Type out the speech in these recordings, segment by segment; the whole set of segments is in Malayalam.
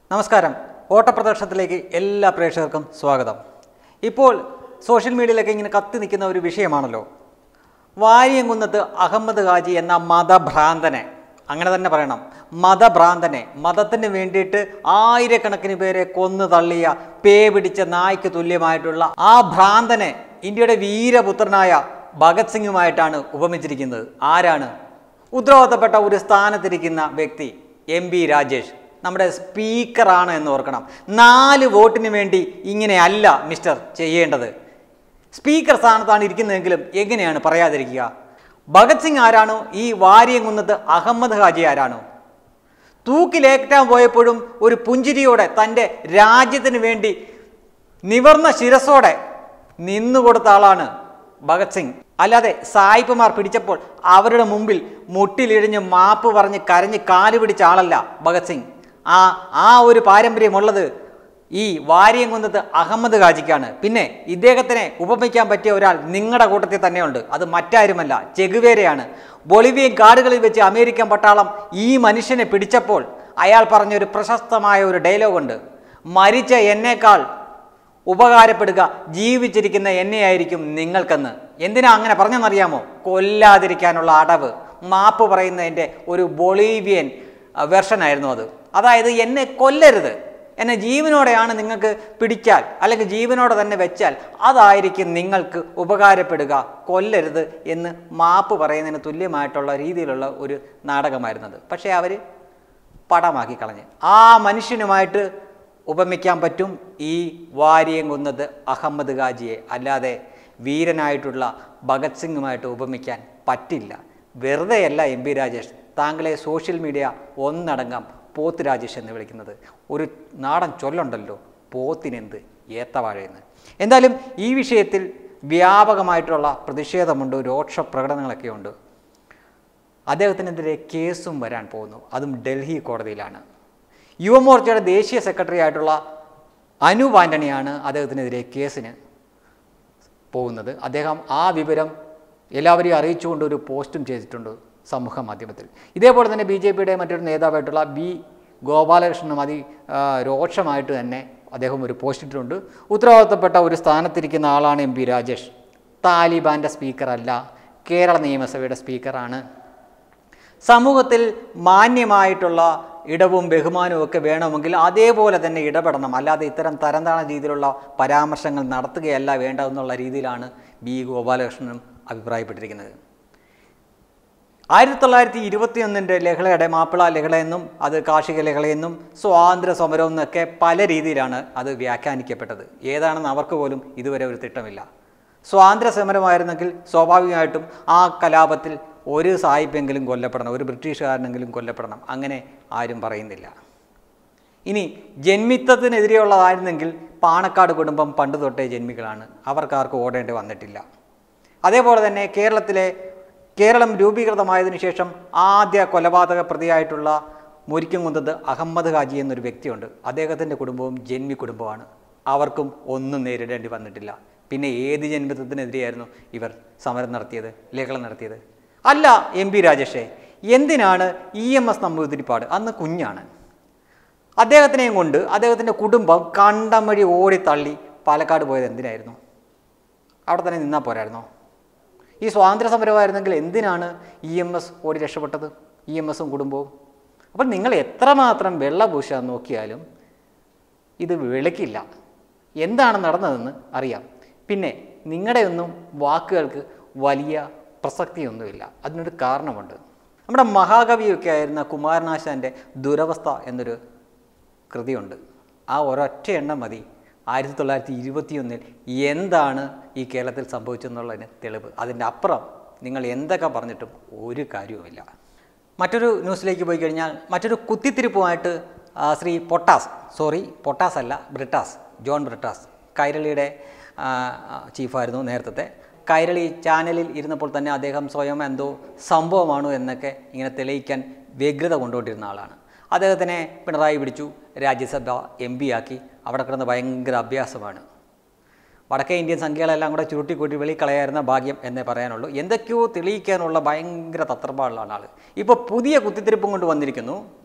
നമസ്കാരം ഓട്ടപ്രദർശനത്തിലേക്ക് എല്ലാ പ്രേക്ഷകർക്കും സ്വാഗതം ഇപ്പോൾ സോഷ്യൽ മീഡിയയിലൊക്കെ ഇങ്ങനെ കത്തി നിൽക്കുന്ന ഒരു വിഷയമാണല്ലോ വാര്യംകുന്നത്ത് അഹമ്മദ് ഹാജി എന്ന മതഭ്രാന്തനെ അങ്ങനെ തന്നെ പറയണം മതഭ്രാന്തനെ മതത്തിന് വേണ്ടിയിട്ട് ആയിരക്കണക്കിന് പേരെ കൊന്നു തള്ളിയ പേ പിടിച്ച നായ്ക്ക് തുല്യമായിട്ടുള്ള ആ ഭ്രാന്തനെ ഇന്ത്യയുടെ വീരപുത്രനായ ഭഗത് സിംഗുമായിട്ടാണ് ഉപമിച്ചിരിക്കുന്നത് ആരാണ് ഉത്തരവാദിത്തപ്പെട്ട ഒരു സ്ഥാനത്തിരിക്കുന്ന വ്യക്തി എം പി രാജേഷ് നമ്മുടെ സ്പീക്കറാണ് എന്ന് ഓർക്കണം നാല് വോട്ടിന് വേണ്ടി ഇങ്ങനെയല്ല മിസ്റ്റർ ചെയ്യേണ്ടത് സ്പീക്കർ സ്ഥാനത്താണ് ഇരിക്കുന്നതെങ്കിലും എങ്ങനെയാണ് പറയാതിരിക്കുക ഭഗത് സിംഗ് ആരാണോ ഈ വാര്യംകുന്നത്ത് അഹമ്മദ് ഹാജി ആരാണോ തൂക്കിലേറ്റാൻ പോയപ്പോഴും ഒരു പുഞ്ചിരിയോടെ തൻ്റെ രാജ്യത്തിന് വേണ്ടി നിവർന്ന ശിരസോടെ നിന്നുകൊടുത്ത ആളാണ് ഭഗത് സിംഗ് അല്ലാതെ സായിപ്പുമാർ പിടിച്ചപ്പോൾ അവരുടെ മുമ്പിൽ മുട്ടിലിഴിഞ്ഞ് മാപ്പ് പറഞ്ഞ് കരഞ്ഞ് കാല് പിടിച്ച ആളല്ല ഭഗത് സിംഗ് ആ ആ ഒരു പാരമ്പര്യമുള്ളത് ഈ വാര്യംകുന്നത്ത് അഹമ്മദ് ഹാജിക്കാണ് പിന്നെ ഇദ്ദേഹത്തിനെ ഉപമിക്കാൻ പറ്റിയ ഒരാൾ നിങ്ങളുടെ കൂട്ടത്തിൽ തന്നെയുണ്ട് അത് മറ്റാരുമല്ല ചെഗുവേരയാണ് ബൊളിവിയൻ കാടുകളിൽ വെച്ച് അമേരിക്കൻ പട്ടാളം ഈ മനുഷ്യനെ പിടിച്ചപ്പോൾ അയാൾ പറഞ്ഞൊരു പ്രശസ്തമായ ഒരു ഡയലോഗുണ്ട് മരിച്ച എന്നേക്കാൾ ഉപകാരപ്പെടുക ജീവിച്ചിരിക്കുന്ന എന്നെയായിരിക്കും നിങ്ങൾക്കെന്ന് എന്തിനാ അങ്ങനെ പറഞ്ഞെന്നറിയാമോ കൊല്ലാതിരിക്കാനുള്ള അടവ് മാപ്പ് പറയുന്നതിൻ്റെ ഒരു ബൊളീവിയൻ വെർഷനായിരുന്നു അത് അതായത് എന്നെ കൊല്ലരുത് എന്നെ ജീവനോടെയാണ് നിങ്ങൾക്ക് പിടിച്ചാൽ അല്ലെങ്കിൽ ജീവനോടെ തന്നെ വെച്ചാൽ അതായിരിക്കും നിങ്ങൾക്ക് ഉപകാരപ്പെടുക കൊല്ലരുത് എന്ന് മാപ്പ് പറയുന്നതിന് തുല്യമായിട്ടുള്ള രീതിയിലുള്ള ഒരു നാടകമായിരുന്നത് പക്ഷേ അവർ പടമാക്കി കളഞ്ഞ് ആ മനുഷ്യനുമായിട്ട് ഉപമിക്കാൻ പറ്റും ഈ വാര്യംകുന്നത് അഹമ്മദ് ഖാജിയെ അല്ലാതെ വീരനായിട്ടുള്ള ഭഗത് സിംഗുമായിട്ട് ഉപമിക്കാൻ പറ്റില്ല വെറുതെയല്ല എം പി രാജേഷ് താങ്കളെ സോഷ്യൽ മീഡിയ ഒന്നടങ്കം പോത്ത് രാജേഷ് എന്ന് വിളിക്കുന്നത് ഒരു നാടൻ ചൊല്ലുണ്ടല്ലോ പോത്തിനെന്ത് ഏത്തവാഴയെന്ന് എന്തായാലും ഈ വിഷയത്തിൽ വ്യാപകമായിട്ടുള്ള പ്രതിഷേധമുണ്ട് രോക്ഷ പ്രകടനങ്ങളൊക്കെ ഉണ്ട് അദ്ദേഹത്തിനെതിരെ കേസും വരാൻ പോകുന്നു അതും ഡൽഹി കോടതിയിലാണ് യുവമോർച്ചയുടെ ദേശീയ സെക്രട്ടറി ആയിട്ടുള്ള അനൂപ് ആൻ്റണിയാണ് അദ്ദേഹത്തിനെതിരെ കേസിന് പോകുന്നത് അദ്ദേഹം ആ വിവരം എല്ലാവരെയും അറിയിച്ചുകൊണ്ട് ഒരു പോസ്റ്റും ചെയ്തിട്ടുണ്ട് സമൂഹ മാധ്യമത്തിൽ ഇതേപോലെ തന്നെ ബി ജെ പിയുടെ മറ്റൊരു നേതാവായിട്ടുള്ള ബി ഗോപാലകൃഷ്ണനും അതി ആ, രോക്ഷമായിട്ട് തന്നെ അദ്ദേഹം ഒരു പോസ്റ്റ് ഇട്ടിട്ടുണ്ട് ഉത്തരവാദിത്തപ്പെട്ട ഒരു സ്ഥാനത്തിരിക്കുന്ന ആളാണ് എം പി രാജേഷ് താലിബാൻ്റെ സ്പീക്കറല്ല കേരള നിയമസഭയുടെ സ്പീക്കറാണ് സമൂഹത്തിൽ മാന്യമായിട്ടുള്ള ഇടവും ബഹുമാനവും ഒക്കെ വേണമെങ്കിൽ അതേപോലെ തന്നെ ഇടപെടണം അല്ലാതെ ഇത്തരം തരംതാണ രീതിയിലുള്ള പരാമർശങ്ങൾ നടത്തുകയല്ല വേണ്ടതെന്നുള്ള രീതിയിലാണ് ബി ഗോപാലകൃഷ്ണനും അഭിപ്രായപ്പെട്ടിരിക്കുന്നത് ആയിരത്തി തൊള്ളായിരത്തി ഇരുപത്തിയൊന്നിൻ്റെ ലഹളയുടെ മാപ്പിള ലഹളയെന്നും അത് കാർഷിക ലഹളയെന്നും സ്വാതന്ത്ര്യ സമരം എന്നൊക്കെ പല രീതിയിലാണ് അത് വ്യാഖ്യാനിക്കപ്പെട്ടത് ഏതാണെന്ന് അവർക്ക് പോലും ഇതുവരെ ഒരു തിട്ടമില്ല സ്വാതന്ത്ര്യ സമരമായിരുന്നെങ്കിൽ സ്വാഭാവികമായിട്ടും ആ കലാപത്തിൽ ഒരു സായിപ്പെങ്കിലും കൊല്ലപ്പെടണം ഒരു ബ്രിട്ടീഷുകാരനെങ്കിലും കൊല്ലപ്പെടണം അങ്ങനെ ആരും പറയുന്നില്ല ഇനി ജന്മിത്വത്തിനെതിരെയുള്ളതായിരുന്നെങ്കിൽ പാണക്കാട് കുടുംബം പണ്ട് തൊട്ടേ ജന്മികളാണ് അവർക്കാർക്കും ഓടേണ്ടി വന്നിട്ടില്ല അതേപോലെ തന്നെ കേരളത്തിലെ കേരളം രൂപീകൃതമായതിനു ശേഷം ആദ്യ കൊലപാതക പ്രതിയായിട്ടുള്ള മുരിക്കുംകുന്തത്ത് അഹമ്മദ് ഹാജി എന്നൊരു വ്യക്തിയുണ്ട് അദ്ദേഹത്തിൻ്റെ കുടുംബവും ജന്മി കുടുംബമാണ് അവർക്കും ഒന്നും നേരിടേണ്ടി വന്നിട്ടില്ല പിന്നെ ഏത് ജന്മിത്വത്തിനെതിരെയായിരുന്നു ഇവർ സമരം നടത്തിയത് ലഹള നടത്തിയത് അല്ല എം പി രാജേഷേ എന്തിനാണ് ഇ എം എസ് നമ്പൂതിരിപ്പാട് അന്ന് കുഞ്ഞാണ് അദ്ദേഹത്തിനെയും കൊണ്ട് അദ്ദേഹത്തിൻ്റെ കുടുംബം കണ്ടം വഴി ഓടിത്തള്ളി പാലക്കാട് പോയത് എന്തിനായിരുന്നു അവിടെ തന്നെ നിന്നാൽ പോരായിരുന്നോ ഈ സ്വാതന്ത്ര്യ സമരമായിരുന്നെങ്കിൽ എന്തിനാണ് ഇ എം എസ് ഓടി രക്ഷപ്പെട്ടത് ഇ എം എസും കുടുംബവും അപ്പോൾ നിങ്ങൾ എത്രമാത്രം വെള്ളപൂശാൻ നോക്കിയാലും ഇത് വെളുക്കില്ല എന്താണ് നടന്നതെന്ന് അറിയാം പിന്നെ നിങ്ങളുടെയൊന്നും വാക്കുകൾക്ക് വലിയ പ്രസക്തിയൊന്നുമില്ല അതിനൊരു കാരണമുണ്ട് നമ്മുടെ മഹാകവിയൊക്കെ ആയിരുന്ന കുമാരനാശാൻ്റെ ദുരവസ്ഥ എന്നൊരു കൃതിയുണ്ട് ആ ഒരൊറ്റ എണ്ണം മതി ആയിരത്തി തൊള്ളായിരത്തി ഇരുപത്തിയൊന്നിൽ എന്താണ് ഈ കേരളത്തിൽ സംഭവിച്ചെന്നുള്ളതിന് തെളിവ് അതിൻ്റെ അപ്പുറം നിങ്ങൾ എന്തൊക്കെ പറഞ്ഞിട്ടും ഒരു കാര്യവുമില്ല മറ്റൊരു ന്യൂസിലേക്ക് പോയി കഴിഞ്ഞാൽ മറ്റൊരു കുത്തിത്തിരിപ്പുമായിട്ട് ആ, ശ്രീ പൊട്ടാസ് സോറി പൊട്ടാസ് അല്ല ബ്രിട്ടാസ് ജോൺ ബ്രിട്ടാസ് കൈരളിയുടെ ആ, ആ, ചീഫായിരുന്നു നേരത്തെ കൈരളി ചാനലിൽ ഇരുന്നപ്പോൾ തന്നെ അദ്ദേഹം സ്വയം എന്തോ സംഭവമാണോ എന്നൊക്കെ ഇങ്ങനെ തെളിയിക്കാൻ വ്യഗ്രത കൊണ്ടുകൊണ്ടിരുന്ന ആളാണ് അദ്ദേഹത്തിനെ പിണറായി പിടിച്ചു രാജ്യസഭ എം പി ആക്കി അവിടെ കിടന്ന് ഭയങ്കര അഭ്യാസമാണ് വടക്കേ ഇന്ത്യൻ സംഖ്യകളെല്ലാം കൂടെ ചുരുട്ടിക്കൂട്ടി വെളിക്കളയായിരുന്ന ഭാഗ്യം എന്നേ പറയാനുള്ളൂ എന്തൊക്കെയോ തെളിയിക്കാനുള്ള ഭയങ്കര തത്രപ്പാടിലാണ് ആൾ ഇപ്പോൾ പുതിയ കുത്തിത്തിരിപ്പും കൊണ്ട് വന്നിരിക്കുന്നു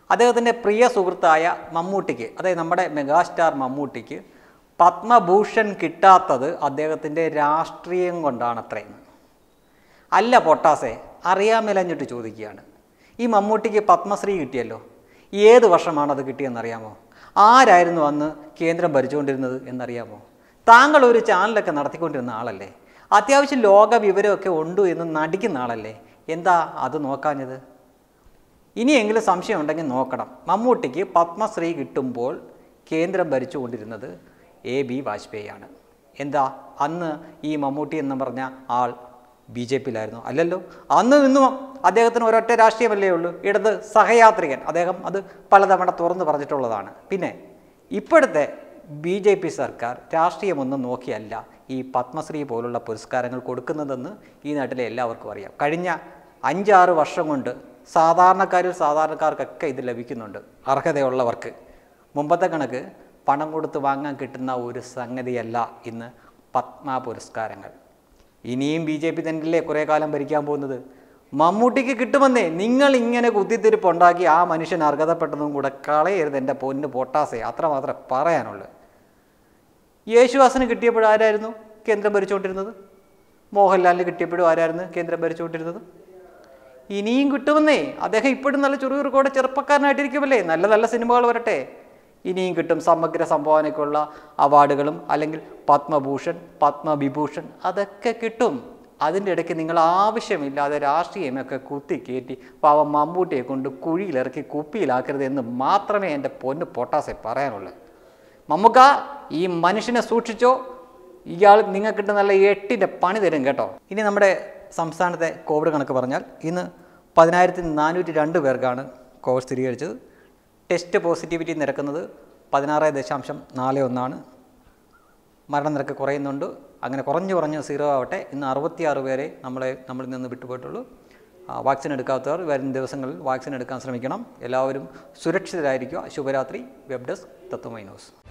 അദ്ദേഹത്തിൻ്റെ പ്രിയ സുഹൃത്തായ മമ്മൂട്ടിക്ക് അതായത് നമ്മുടെ മെഗാസ്റ്റാർ മമ്മൂട്ടിക്ക് പത്മഭൂഷൺ കിട്ടാത്തത് അദ്ദേഹത്തിൻ്റെ രാഷ്ട്രീയം കൊണ്ടാണത്രയെന്ന് അല്ല പൊട്ടാസെ അറിയാമേലഞ്ഞിട്ട് ചോദിക്കുകയാണ് ഈ മമ്മൂട്ടിക്ക് പത്മശ്രീ കിട്ടിയല്ലോ ഏത് വർഷമാണ് അത് കിട്ടിയെന്നറിയാമോ ആരായിരുന്നു അന്ന് കേന്ദ്രം ഭരിച്ചുകൊണ്ടിരുന്നത് എന്നറിയാമോ താങ്കൾ ഒരു ചാനലൊക്കെ നടത്തിക്കൊണ്ടിരുന്ന ആളല്ലേ അത്യാവശ്യം ലോക വിവരമൊക്കെ ഉണ്ട് എന്ന് നടിക്കുന്ന ആളല്ലേ എന്താ അത് നോക്കാഞ്ഞത് ഇനിയെങ്കിലും സംശയം ഉണ്ടെങ്കിൽ നോക്കണം മമ്മൂട്ടിക്ക് പത്മശ്രീ കിട്ടുമ്പോൾ കേന്ദ്രം ഭരിച്ചുകൊണ്ടിരുന്നത് എ ബി വാജ്പേയിയാണ് എന്താ അന്ന് ഈ മമ്മൂട്ടി എന്ന് പറഞ്ഞ ആൾ ബി ജെ പിയിലായിരുന്നു അല്ലല്ലോ അന്ന് ഇന്നും അദ്ദേഹത്തിന് ഒരൊറ്റ രാഷ്ട്രീയമല്ലേ ഉള്ളൂ ഇടത് സഹയാത്രികൻ അദ്ദേഹം അത് പലതവണ തുറന്നു പറഞ്ഞിട്ടുള്ളതാണ് പിന്നെ ഇപ്പോഴത്തെ ബി ജെ പി സർക്കാർ രാഷ്ട്രീയമൊന്നും നോക്കിയല്ല ഈ പത്മശ്രീ പോലുള്ള പുരസ്കാരങ്ങൾ കൊടുക്കുന്നതെന്ന് ഈ നാട്ടിലെ എല്ലാവർക്കും അറിയാം കഴിഞ്ഞ അഞ്ചാറ് വർഷം കൊണ്ട് സാധാരണക്കാരിൽ സാധാരണക്കാർക്കൊക്കെ ഇത് ലഭിക്കുന്നുണ്ട് അർഹതയുള്ളവർക്ക് മുമ്പത്തെ കണക്ക് പണം കൊടുത്ത് വാങ്ങാൻ കിട്ടുന്ന ഒരു സംഗതിയല്ല ഇന്ന് പത്മ പുരസ്കാരങ്ങൾ ഇനിയും ബി ജെ പി തന്നെയല്ലേ കുറേ കാലം ഭരിക്കാൻ പോകുന്നത് മമ്മൂട്ടിക്ക് കിട്ടുമെന്നേ നിങ്ങൾ ഇങ്ങനെ കുത്തിത്തിരിപ്പുണ്ടാക്കി ആ മനുഷ്യൻ അർഹതപ്പെട്ടതും കൂടെ കളയരുത് എൻ്റെ പൊന്ന് പൊട്ടാസേ അത്രമാത്രം പറയാനുള്ളൂ യേശുദാസിന് കിട്ടിയപ്പോൾ ആരായിരുന്നു കേന്ദ്രം ഭരിച്ചുകൊണ്ടിരുന്നത് മോഹൻലാലിന് കിട്ടിയപ്പോഴും ആരായിരുന്നു കേന്ദ്രം ഭരിച്ചുകൊണ്ടിരുന്നത് ഇനിയും കിട്ടുമെന്നേ അദ്ദേഹം ഇപ്പോഴും നല്ല ചുറുചുറുക്കോടെ ചെറുപ്പക്കാരനായിട്ടിരിക്കുമല്ലേ നല്ല നല്ല സിനിമകൾ വരട്ടെ ഇനിയും കിട്ടും സമഗ്ര സംഭാവനയ്ക്കുള്ള അവാർഡുകളും അല്ലെങ്കിൽ പത്മഭൂഷൺ പത്മവിഭൂഷൺ അതൊക്കെ കിട്ടും അതിൻ്റെ ഇടയ്ക്ക് നിങ്ങൾ ആവശ്യമില്ലാതെ രാഷ്ട്രീയമൊക്കെ കുത്തി കയറ്റി പാവം മമ്മൂട്ടിയെ കൊണ്ട് കുഴിയിലിറക്കി കുപ്പിയിലാക്കരുത് എന്ന് മാത്രമേ എൻ്റെ പൊന്ന് പൊട്ടാസെ പറയാനുള്ളൂ മമ്മുക്ക ഈ മനുഷ്യനെ സൂക്ഷിച്ചോ ഇയാൾ നിങ്ങൾക്കിട്ട് നല്ല എട്ടിൻ്റെ പണി തരും കേട്ടോ ഇനി നമ്മുടെ സംസ്ഥാനത്തെ കോവിഡ് കണക്ക് പറഞ്ഞാൽ ഇന്ന് പതിനായിരത്തി നാനൂറ്റി രണ്ട് പേർക്കാണ് കോവിഡ് സ്ഥിരീകരിച്ചത് ടെസ്റ്റ് പോസിറ്റിവിറ്റി നിരക്കുന്നത് പതിനാറ് ദശാംശം നാല് ഒന്നാണ് മരണനിരക്ക് കുറയുന്നുണ്ട് അങ്ങനെ കുറഞ്ഞു കുറഞ്ഞ് സീറോ ആവട്ടെ ഇന്ന് അറുപത്തിയാറ് പേരെ നമ്മളെ നമ്മളിൽ നിന്ന് വിട്ടുപോയിട്ടുള്ളൂ ആ, വാക്സിൻ എടുക്കാത്തവർ വരും ദിവസങ്ങളിൽ വാക്സിൻ എടുക്കാൻ ശ്രമിക്കണം എല്ലാവരും സുരക്ഷിതരായിരിക്കുക ശുഭരാത്രി വെബ് ഡെസ്ക് തത്വമൈ ന്യൂസ്